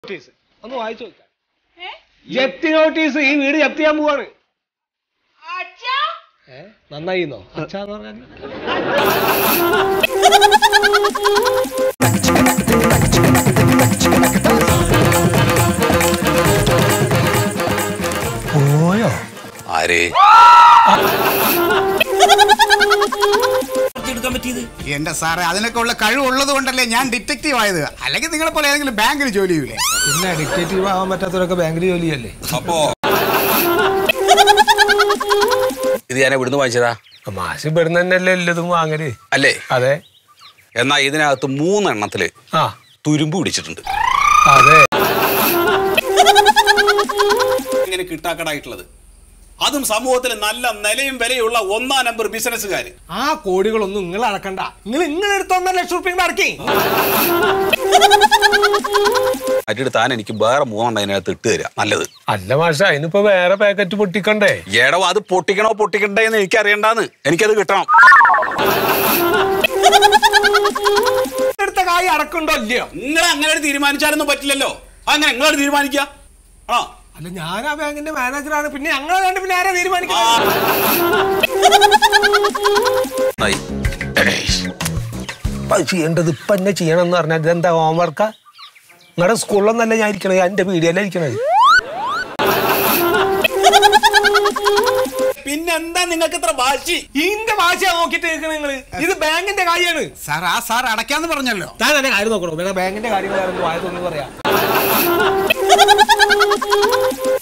Notice ഒന്ന് വായിച്ചു നോക്കാം ഏ? ജപ്തി നോട്ടീസ് ഈ വീട് ജപ്തി ചെയ്യാൻ പോവാണ് അച്ഛാ ഏ നന്നായിന്നോ അച്ഛാന്ന് പറഞ്ഞാൽ പോയോ ആരേ എടുക്കാൻ പറ്റിയത് എന്റെ സാറേ അതിനൊക്കെ ഉള്ള കഴിവുള്ളത് കൊണ്ടല്ലേ ഞാൻ ഡിറ്റക്റ്റീവ് ആയത് അല്ലെങ്കിൽ നിങ്ങളെ പോലെ ഏതെങ്കിലും ബാങ്കിൽ ജോലി ചെയ്യൂലേ പിന്നെ ഡിക്റ്റേറ്റീവ് ആവാൻ പറ്റാത്തവരൊക്കെ ബാങ്കിൽ ജോലിയല്ലേ അപ്പോ ഇത് ഞാൻ ഇവിടുന്ന് വാങ്ങിച്ചതാ മാഷ് ഇവിടുന്ന് തന്നെയല്ലേ എല്ലതും വാങ്ങല് അല്ലേ അതെ എന്നാ ഇതിനകത്ത് മൂന്നെണ്ണത്തില് ആ തുരുമ്പ് പിടിച്ചിട്ടുണ്ട് അതെ ഇങ്ങനെ കിട്ടാക്കടായിട്ടുള്ളത് അതും സമൂഹത്തിൽ നല്ല നിലയും വിലയുള്ള ഒന്നാം നമ്പർ ബിസിനസ്സുകാർ ആ കോടികളൊന്നും നിങ്ങൾ അടക്കണ്ട നിങ്ങൾ നിങ്ങൾ എടുത്ത ഒന്നര ലക്ഷം റുപ്യ അടക്കി മറ്റിട്ട് താൻ എനിക്ക് വേറെ മൂന്നെണ്ണം അതിനകത്ത് ഇട്ട് തരാം നല്ലത് അല്ല മാഷ അതിനിപ്പോ വേറെ പാക്കറ്റ് പൊട്ടിക്കണ്ടേ എടോ അത് പൊട്ടിക്കണോ പൊട്ടിക്കണ്ടേ എന്ന് എനിക്ക് അറിയണ്ടാന്ന് എനിക്കത് കിട്ടണം എടുത്ത കായ് അടക്കണ്ടോ ഇല്ലയോ നിങ്ങൾ അങ്ങനെ ഒരു തീരുമാനിച്ചാലൊന്നും പറ്റില്ലല്ലോ അങ്ങനെ നിങ്ങളോട് തീരുമാനിക്കുക ആ അല്ല ഞാൻ ആ ബാങ്കിന്റെ മാനേജറാണ് പിന്നെ ഞങ്ങൾ രണ്ട് പിന്നെ ആരാ തീരുമാനിക്കുന്നത് നന്നായി. ഏയ്. ഇപ്പൊ അത് ചെയ്യേണ്ടത് ഇപ്പൊ എന്നെ ചെയ്യണം എന്ന് പറഞ്ഞാൽ ഇതെന്താ ഹോംവർക്കാ നിങ്ങളുടെ സ്കൂളിലൊന്നല്ല ഞാൻ ഇരിക്കണത് എന്റെ പീഡിയല്ല ഇരിക്കണത് പിന്നെന്താ നിങ്ങൾക്ക് ഇത്ര വാശി ഇതിന്റെ ഭാഷ നോക്കിട്ട് നിൽക്കണ നിങ്ങള് ഇത് ബാങ്കിന്റെ കാര്യമാണ് സാർ ആ സാർ അടയ്ക്കാന്ന് പറഞ്ഞല്ലോ താൻ എന്റെ കാര്യം നോക്കണോ പിന്നെ ബാങ്കിന്റെ കാര്യങ്ങൾ വായ തോന്നി പറയാം